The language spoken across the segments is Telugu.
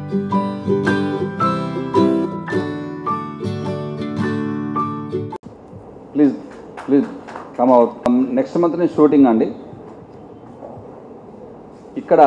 Please please come out next month నేను షూటింగ్ అండి ఇక్కడ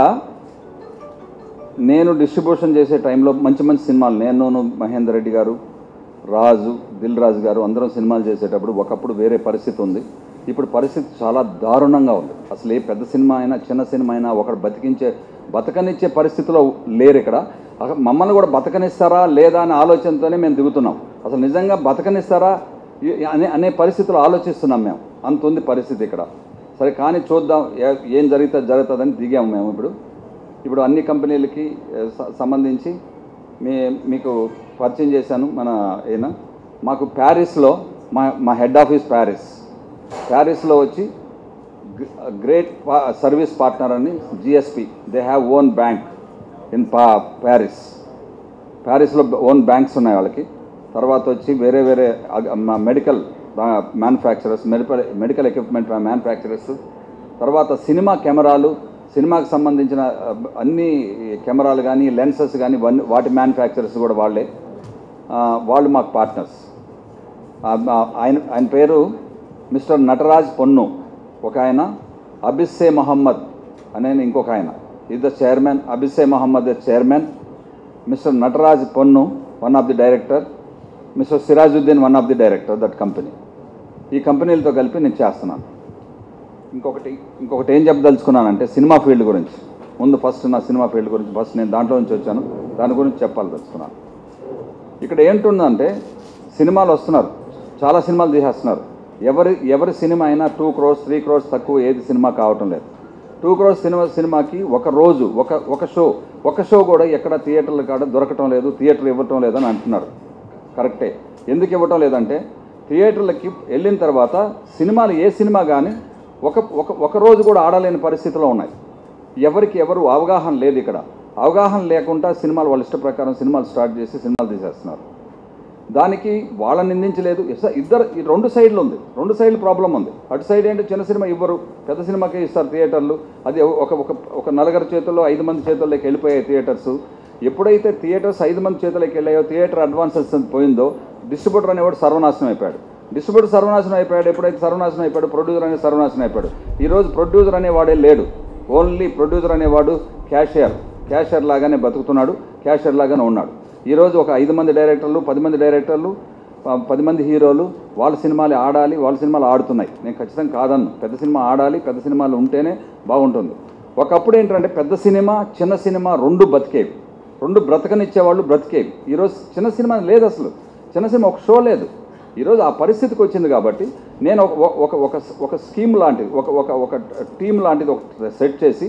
నేను డిస్ట్రిబ్యూషన్ చేసే టైంలో మంచి మంచి సినిమాలు నేను మహేందర్ రెడ్డి గారు రాజు దిల్ రాజు గారు అందరం సినిమాలు చేసేటప్పుడు ఒకప్పుడు వేరే పరిస్థితి ఉంది ఇప్పుడు పరిస్థితి చాలా దారుణంగా ఉంది అసలు ఏ పెద్ద సినిమా అయినా చిన్న సినిమా అయినా ఒకడు బతికించే బతకనిచ్చే పరిస్థితిలో లేరు ఇక్కడ అసలు మమ్మల్ని కూడా బతకనిస్తారా లేదా అనే ఆలోచనతోనే మేము దిగుతున్నాం అసలు నిజంగా బతకనిస్తారా ఈ- అనే అనే పరిస్థితులు ఆలోచిస్తున్నాం మేము అంత ఉంది పరిస్థితి ఇక్కడ సరే కానీ చూద్దాం ఏ- ఏం జరుగుతుంది జరుగుతుందని దిగాము మేము ఇప్పుడు ఇప్పుడు అన్ని కంపెనీలకి ఏ, స- సంబంధించి మీ మీకు పరిచయం చేశాను మన ఈయన మాకు ప్యారిస్లో మా మా హెడ్ ఆఫీస్ ప్యారిస్ ప్యారిస్లో వచ్చి గ్రేట్ సర్వీస్ పార్ట్నర్ అని GSP they have own bank in పా ప్యారిస్ ప్యారిస్లో ఓన్ బ్యాంక్స్ ఉన్నాయి వాళ్ళకి తర్వాత వచ్చి వేరే వేరే medical manufacturers medical medical equipment manufacturers తర్వాత సినిమా కెమెరాలు సినిమాకి సంబంధించిన ఆ, అన్ని కెమెరాలు కానీ లెన్సెస్ కానీ వన్- వాటి మ్యానుఫ్యాక్చరర్స్ కూడా వాళ్ళే ఆ, వాళ్ళు మాకు పార్ట్నర్స్ ఆయన ఆయన పేరు మిస్టర్ నటరాజ్ పొన్ను ఒక ఆయన అబిస్సే మహమ్మద్ అనే ఇంకొక ఆయన ఇది ద చైర్మన్ అబిస్సే Mohammed the chairman mister Nataraj Ponnu one of the director mister Sirajuddin one of the director that company ఈ కంపెనీలతో కలిపి నేను చేస్తున్నాను ఇంకొకటి ఇంకొకటి ఏం చెప్పదలుచుకున్నానంటే సినిమా ఫీల్డ్ గురించి ముందు ఫస్ట్ నా సినిమా ఫీల్డ్ గురించి ఫస్ట్ నేను దాంట్లో నుంచి వచ్చాను దాని గురించి చెప్పాలదలుచుకున్నాను ఇక్కడ ఏంటుందంటే సినిమాలు వస్తున్నారు చాలా సినిమాలు తీసేస్తున్నారు ఎవరి ఎవరి సినిమా అయినా టూ క్రోర్స్ త్రీ క్రోర్స్ తక్కువ ఏది సినిమా కావటం లేదు టూ క్రోర్స్ సినిమా సినిమాకి ఒక రోజు ఒక ఒక షో ఒక షో కూడా ఎక్కడ థియేటర్లు కాడ దొరకటం లేదు థియేటర్ ఇవ్వటం లేదని అంటున్నారు కరెక్టే ఎందుకు ఇవ్వటం లేదంటే థియేటర్లకి వెళ్ళిన తర్వాత సినిమాలు ఏ సినిమా కానీ ఒక ఒక ఒక రోజు కూడా ఆడలేని పరిస్థితిలో ఉన్నాయి ఎవరికి ఎవరు అవగాహన లేదు ఇక్కడ అవగాహన లేకుండా సినిమాలు వాళ్ళ ఇష్ట ప్రకారం సినిమాలు స్టార్ట్ చేసి సినిమాలు తీసేస్తున్నారు దానికి వాళ్ళని నిందించలేదు ఇస- ఇద్దరు ఈ రెండు సైడ్లు ఉంది రెండు సైడ్లు ప్రాబ్లం ఉంది అటు సైడ్ ఏంటి చిన్న సినిమా ఇవ్వరు పెద్ద సినిమాకే ఇస్తారు థియేటర్లు అది ఒక ఒక ఒక నలుగురు చేతుల్లో ఐదు మంది చేతుల్లోకి వెళ్ళిపోయాయి థియేటర్స్ ఎప్పుడైతే థియేటర్స్ ఐదు మంది చేతుల్లోకి వెళ్ళాయో థియేటర్ అడ్వాన్సెస్ పోయిందో డిస్ట్రిబ్యూటర్ అనేవాడు సర్వనాశనం అయిపోయాడు డిస్ట్రిబ్యూటర్ సర్వనాశనం అయిపోయాడు ఎప్పుడైతే సర్వనాశనం అయిపోయాడు ప్రొడ్యూసర్ అనేది సర్వనాశనం అయిపోయాడు ఈరోజు ప్రొడ్యూసర్ అనేవాడే లేడు ఓన్లీ ప్రొడ్యూసర్ అనేవాడు క్యాషియర్ క్యాషియర్ లాగానే బతుకుతున్నాడు క్యాషియర్ లాగానే ఉన్నాడు ఈరోజు ఒక ఐదు మంది డైరెక్టర్లు పది మంది డైరెక్టర్లు ప- పది మంది హీరోలు వాళ్ళ సినిమాలు ఆడాలి వాళ్ళ సినిమాలు ఆడుతున్నాయి నేను ఖచ్చితంగా కాదన్ను పెద్ద సినిమా ఆడాలి పెద్ద సినిమాలు ఉంటేనే బాగుంటుంది ఒకప్పుడు ఏంటంటే పెద్ద సినిమా చిన్న సినిమా రెండు బతికేవి రెండు బ్రతకనిచ్చేవాళ్ళు బ్రతికేవి ఈరోజు చిన్న సినిమా లేదు అసలు చిన్న సినిమా ఒక షో లేదు ఈరోజు ఆ పరిస్థితికి వచ్చింది కాబట్టి నేను ఒక ఒక ఒక ఒక స్కీమ్ లాంటిది ఒక ఒక ఒక టీం లాంటిది ఒక సెట్ చేసి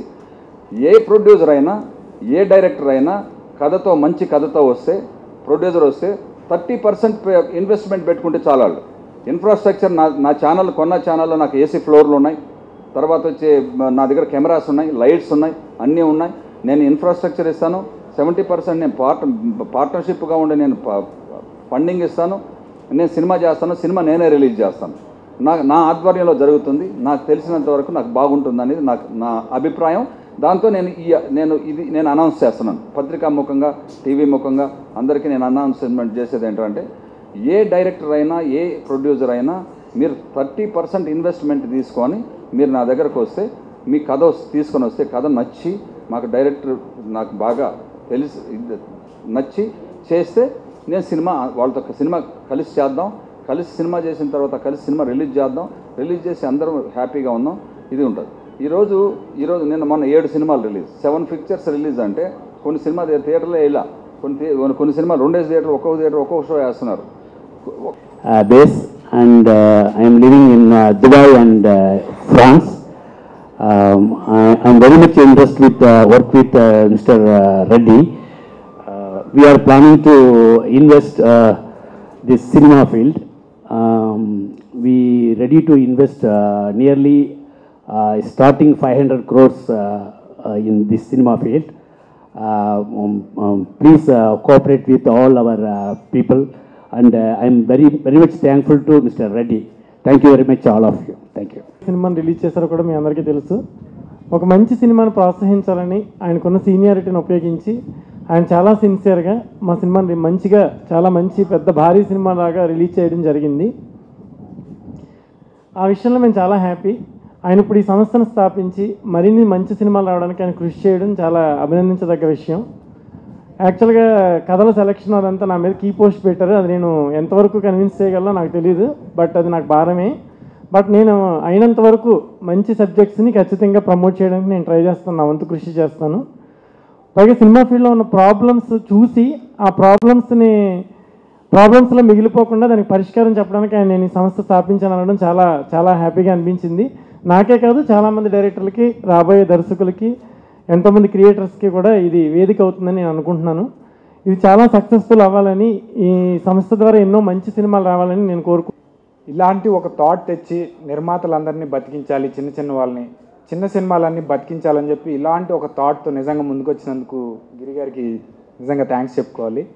ఏ ప్రొడ్యూసర్ అయినా ఏ డైరెక్టర్ అయినా కథతో మంచి కథతో వస్తే ప్రొడ్యూసర్ వస్తే థర్టీ పర్సెంట్ ఇన్వెస్ట్మెంట్ పెట్టుకుంటే చాలా వాళ్ళు ఇన్ఫ్రాస్ట్రక్చర్ నా నా ఛానల్ కొన్న ఛానల్లో నాకు ఏసీ ఫ్లోర్లు ఉన్నాయి తర్వాత వచ్చే మ- నా దగ్గర కెమెరాస్ ఉన్నాయి లైట్స్ ఉన్నాయి అన్నీ ఉన్నాయి నేను ఇన్ఫ్రాస్ట్రక్చర్ ఇస్తాను సెవెంటీ పర్సెంట్ నేను పార్ట్ పార్ట్నర్షిప్గా ఉండి నేను ప- ఫండింగ్ ఇస్తాను నేను సినిమా చేస్తాను సినిమా నేనే రిలీజ్ చేస్తాను నా నా ఆధ్వర్యంలో జరుగుతుంది నాకు తెలిసినంత వరకు నాకు బాగుంటుంది అనేది నాకు నా అభిప్రాయం దాంతో నేను ఈ నేను ఇది నేను అనౌన్స్ చేస్తున్నాను పత్రికా ముఖంగా టీవీ ముఖంగా అందరికీ నేను అనౌన్స్మెంట్ చేసేది ఏంటంటే ఏ డైరెక్టర్ అయినా ఏ ప్రొడ్యూసర్ అయినా మీరు థర్టీ పర్సెంట్ ఇన్వెస్ట్మెంట్ తీసుకొని మీరు నా దగ్గరకు వస్తే మీ కథ వస్- తీసుకొని వస్తే కథ నచ్చి మాకు డైరెక్టర్ నాకు బాగా తెలిసి ఇది నచ్చి చేస్తే నేను సినిమా వాళ్ళతో ఒక సినిమా కలిసి చేద్దాం కలిసి సినిమా చేసిన తర్వాత కలిసి సినిమా రిలీజ్ చేద్దాం రిలీజ్ చేసి అందరం హ్యాపీగా ఉందాం ఇది ఉంటుంది ఈరోజు ఈరోజు నిన్న మొన్న ఏడు సినిమాలు రిలీజ్ సెవెన్ పిక్చర్స్ రిలీజ్ అంటే కొన్ని సినిమా థియేటర్లో వెళ్ళా కొన్ని థియే- కొన్ని సినిమా రెండేసి థియేటర్ ఒక్కొక్క థియేటర్ ఒక్కొక్క షో వేస్తున్నారు uh, base and uh, I am living in uh, Dubai and uh, France. Um, I am very much interested with uh, work with uh, Mr. Uh, Reddy. Uh, we are planning to invest uh, this cinema field. Um, we ready to invest uh, nearly uh, starting 500 crores uh, uh, in this cinema field. Uh, um, um, please uh, cooperate with all our uh, people and uh, I'm very very much thankful to Mr. Reddy. Thank you very much all of you. Thank you. సినిమాని రిలీజ్ చేశారో కూడా మీ అందరికీ తెలుసు ఒక మంచి సినిమాను ప్రోత్సహించాలని ఆయనకున్న సీనియారిటీని ఉపయోగించి ఆయన చాలా సిన్సియర్గా మా సినిమాని మంచిగా చాలా మంచి పెద్ద భారీ సినిమా లాగా రిలీజ్ చేయడం జరిగింది ఆ విషయంలో మేము చాలా హ్యాపీ ఆయన ఇప్పుడు ఈ సంస్థను స్థాపించి మరిన్ని మంచి సినిమాలు రావడానికి ఆయన కృషి చేయడం చాలా అభినందించదగ్గ విషయం యాక్చువల్గా కథల సెలక్షన్ అదంతా నా మీద కీ పోస్ట్ పెట్టారు అది నేను ఎంతవరకు కన్విన్స్ చేయగలనో నాకు తెలియదు బట్ అది నాకు భారమే బట్ నేను అయినంత వరకు మంచి సబ్జెక్ట్స్ని ఖచ్చితంగా ప్రమోట్ చేయడానికి నేను ట్రై చేస్తాను నా వంతు కృషి చేస్తాను పైగా సినిమా ఫీల్డ్లో ఉన్న ప్రాబ్లమ్స్ చూసి ఆ ప్రాబ్లమ్స్ని ప్రాబ్లమ్స్లో మిగిలిపోకుండా దానికి పరిష్కారం చెప్పడానికి ఆయన నేను ఈ సంస్థ స్థాపించాను అనడం చాలా చాలా హ్యాపీగా అనిపించింది నాకే కాదు చాలామంది డైరెక్టర్లకి రాబోయే దర్శకులకి ఎంతోమంది క్రియేటర్స్కి కూడా ఇది వేదిక అవుతుందని నేను అనుకుంటున్నాను ఇది చాలా సక్సెస్ఫుల్ అవ్వాలని ఈ సంస్థ ద్వారా ఎన్నో మంచి సినిమాలు రావాలని నేను కోరుకు ఇలాంటి ఒక థాట్ తెచ్చి నిర్మాతలందరినీ బతికించాలి చిన్న చిన్న వాళ్ళని చిన్న సినిమాలన్నీ బతికించాలని చెప్పి ఇలాంటి ఒక థాట్తో నిజంగా ముందుకు వచ్చినందుకు గిరి గారికి నిజంగా థ్యాంక్స్ చెప్పుకోవాలి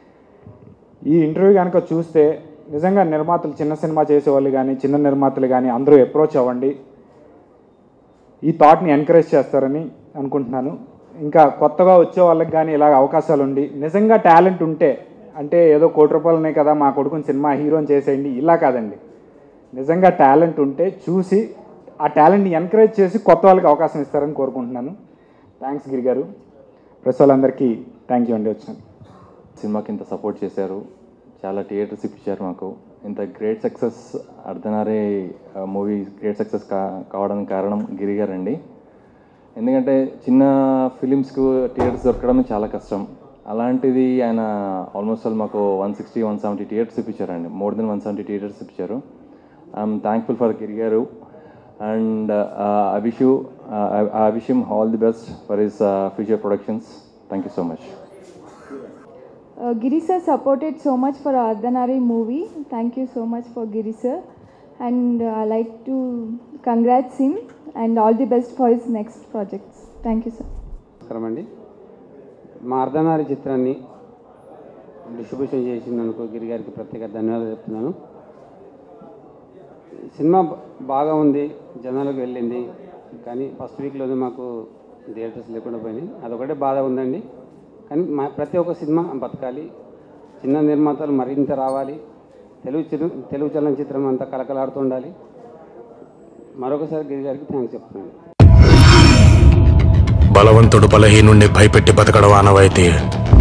ఈ ఇంటర్వ్యూ కనుక చూస్తే నిజంగా నిర్మాతలు చిన్న సినిమా చేసేవాళ్ళు కానీ చిన్న నిర్మాతలు కానీ అందరూ అప్రోచ్ అవ్వండి ఈ థాట్ని ఎంకరేజ్ చేస్తారని అనుకుంటున్నాను ఇంకా కొత్తగా వచ్చే వాళ్ళకి కానీ ఇలాగ అవకాశాలు ఉండి నిజంగా టాలెంట్ ఉంటే అంటే ఏదో కోటి రూపాయలు ఉన్నాయి కదా మా కొడుకుని సినిమా హీరోని చేసేయండి ఇలా కాదండి నిజంగా టాలెంట్ ఉంటే చూసి ఆ టాలెంట్ని ఎంకరేజ్ చేసి కొత్త వాళ్ళకి అవకాశం ఇస్తారని కోరుకుంటున్నాను థ్యాంక్స్ గిరి గారు ప్రెస్ వాళ్ళందరికీ థ్యాంక్ యూ అండి వచ్చినాను సినిమాకి ఇంత సపోర్ట్ చేశారు చాలా థియేటర్స్ ఇప్పించారు మాకు ఇంత గ్రేట్ సక్సెస్ అర్ధనారే మూవీ గ్రేట్ సక్సెస్ కా కావడానికి కారణం గిరి గారండి ఎందుకంటే చిన్న ఫిలిమ్స్కు థియేటర్స్ దొరకడం చాలా కష్టం అలాంటిది ఆయన ఆల్మోస్ట్ ఆల్ మాకు one sixty one seventy theatres ఇప్పించారండి more than one seventy theatres ఇప్పించారు ఐఎమ్ థ్యాంక్ఫుల్ ఫర్ గిరి గారు and I wish you I wish him all the best for his future productions thank you so much Uh, Giri sir supported so much for Ardhanari movie. Thank you so much for Giri sir. And uh, I like to congrats him and all the best for his next projects. Thank you, sir. నమస్కారం అండి మా అర్ధనారి చిత్రాన్ని డిస్ట్రిబ్యూషన్ చేసినందుకు గిరి గారికి ప్రత్యేక ధన్యవాదాలు చెప్తున్నాను సినిమా బ- బాగా ఉంది జనాలకు వెళ్ళింది కానీ ఫస్ట్ వీక్లోనే మాకు థియేటర్స్ లేకుండా పోయినాయి అదొకటే బాధ ఉందండి కానీ మా ప్రతి ఒక్క సినిమా బతకాలి చిన్న నిర్మాతలు మరింత రావాలి తెలుగు చిరు తెలుగు చలనచిత్రం అంతా కలకలాడుతూ ఉండాలి మరొకసారి గిరి గారికి థ్యాంక్స్ చెప్తున్నాను బలవంతుడు బలహీనుణ్ణి భయపెట్టి బతకడం ఆనవాయితీ